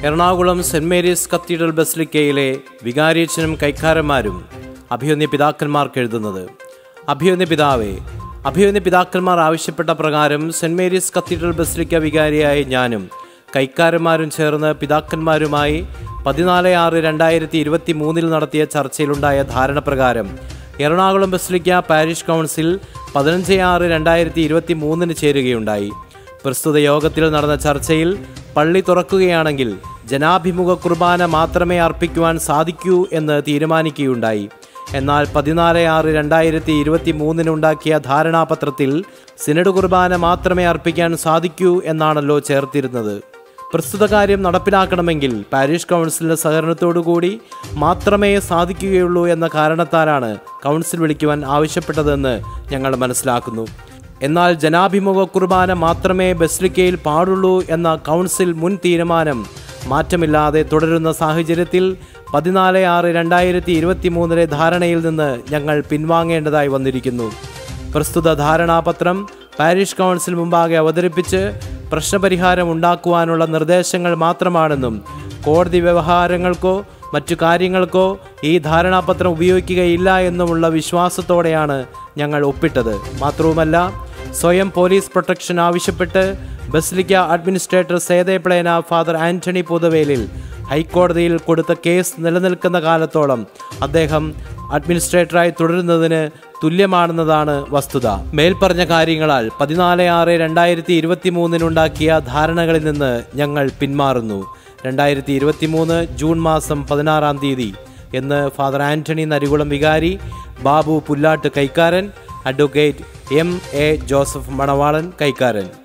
Ernakulam Saint Mary's cathedral ബസ്ലിക്കയിലെ വികാരിയച്ഛനും കൈക്കാരന്മാരും അഭിയൊന്യ പിതാക്കന്മാർക്ക് എഴുതുന്നത് അഭിയൊന്യ പിതാവേ അഭിയൊന്യ പിതാക്കന്മാർ ആവശ്യപ്പെട്ട പ്രകാരം സെന്റ് മേരീസ് കത്തീഡ്രൽ ബസ്ലിക്ക വികാരിയായ ഞാനും കൈക്കാരന്മാരും ചേർന്ന് പിതാക്കന്മാരുമായി പതിനാല് ആറ് രണ്ടായിരത്തി ഇരുപത്തി മൂന്നിൽ നടത്തിയ ചർച്ചയിലുണ്ടായ ധാരണ പ്രകാരം എറണാകുളം ബസ്ലിക്ക പാരിഷ് കൗൺസിൽ പതിനഞ്ച് ആറ് രണ്ടായിരത്തി ഇരുപത്തി മൂന്നിന് ചേരുകയുണ്ടായി പ്രസ്തുത യോഗത്തിൽ നടന്ന ചർച്ചയിൽ പള്ളി തുറക്കുകയാണെങ്കിൽ ജനാഭിമുഖ കുർബാന മാത്രമേ അർപ്പിക്കുവാൻ സാധിക്കൂ എന്ന് തീരുമാനിക്കുകയുണ്ടായി എന്നാൽ പതിനാല് ആറ് രണ്ടായിരത്തി ഇരുപത്തി മൂന്നിനുണ്ടാക്കിയ ധാരണാപത്രത്തിൽ സിനഡ് കുർബാന മാത്രമേ അർപ്പിക്കാൻ സാധിക്കൂ എന്നാണല്ലോ ചേർത്തിരുന്നത് പ്രസ്തുത കാര്യം നടപ്പിലാക്കണമെങ്കിൽ പാരീഷ് കൗൺസിലിന്റെ സഹകരണത്തോടുകൂടി മാത്രമേ സാധിക്കുകയുള്ളൂ എന്ന കാരണത്താലാണ് കൗൺസിൽ വിളിക്കുവാൻ ആവശ്യപ്പെട്ടതെന്ന് ഞങ്ങൾ മനസ്സിലാക്കുന്നു എന്നാൽ ജനാഭിമുഖ കുർബാന മാത്രമേ ബസ്ലിക്കയിൽ പാടുള്ളൂ എന്ന കൗൺസിൽ മുൻ തീരുമാനം മാറ്റമില്ലാതെ തുടരുന്ന സാഹചര്യത്തിൽ പതിനാല് ആറ് രണ്ടായിരത്തി ഇരുപത്തി മൂന്നിലെ ധാരണയിൽ നിന്ന് ഞങ്ങൾ പിൻവാങ്ങേണ്ടതായി വന്നിരിക്കുന്നു പ്രസ്തുത ധാരണാപത്രം പാരിഷ് കൗൺസിൽ മുമ്പാകെ അവതരിപ്പിച്ച് പ്രശ്നപരിഹാരം ഉണ്ടാക്കുവാനുള്ള നിർദ്ദേശങ്ങൾ മാത്രമാണെന്നും കോടതി വ്യവഹാരങ്ങൾക്കോ മറ്റു കാര്യങ്ങൾക്കോ ഈ ധാരണാപത്രം ഉപയോഗിക്കുകയില്ല എന്നുമുള്ള വിശ്വാസത്തോടെയാണ് ഞങ്ങൾ ഒപ്പിട്ടത് മാത്രവുമല്ല സ്വയം പോലീസ് പ്രൊട്ടക്ഷൻ ആവശ്യപ്പെട്ട് ബസ്ലിക്ക അഡ്മിനിസ്ട്രേറ്റർ സേതേപ്ലേന ഫാദർ ആന്റണി പുതവേലിൽ ഹൈക്കോടതിയിൽ കൊടുത്ത കേസ് നിലനിൽക്കുന്ന കാലത്തോളം അദ്ദേഹം അഡ്മിനിസ്ട്രേറ്ററായി തുടരുന്നതിന് തുല്യമാണെന്നതാണ് വസ്തുത മേൽപ്പറഞ്ഞ കാര്യങ്ങളാൽ പതിനാല് ആറ് രണ്ടായിരത്തി ഇരുപത്തി മൂന്നിനുണ്ടാക്കിയ ധാരണകളിൽ നിന്ന് ഞങ്ങൾ പിന്മാറുന്നു രണ്ടായിരത്തി ഇരുപത്തി മൂന്ന് ജൂൺ മാസം പതിനാറാം തീയതി എന്ന് ഫാദർ ആന്റണി നരികുളം വികാരി ബാബു പുല്ലാട്ട് കൈക്കാരൻ advocate M A Joseph Manavalan കൈക്കാരൻ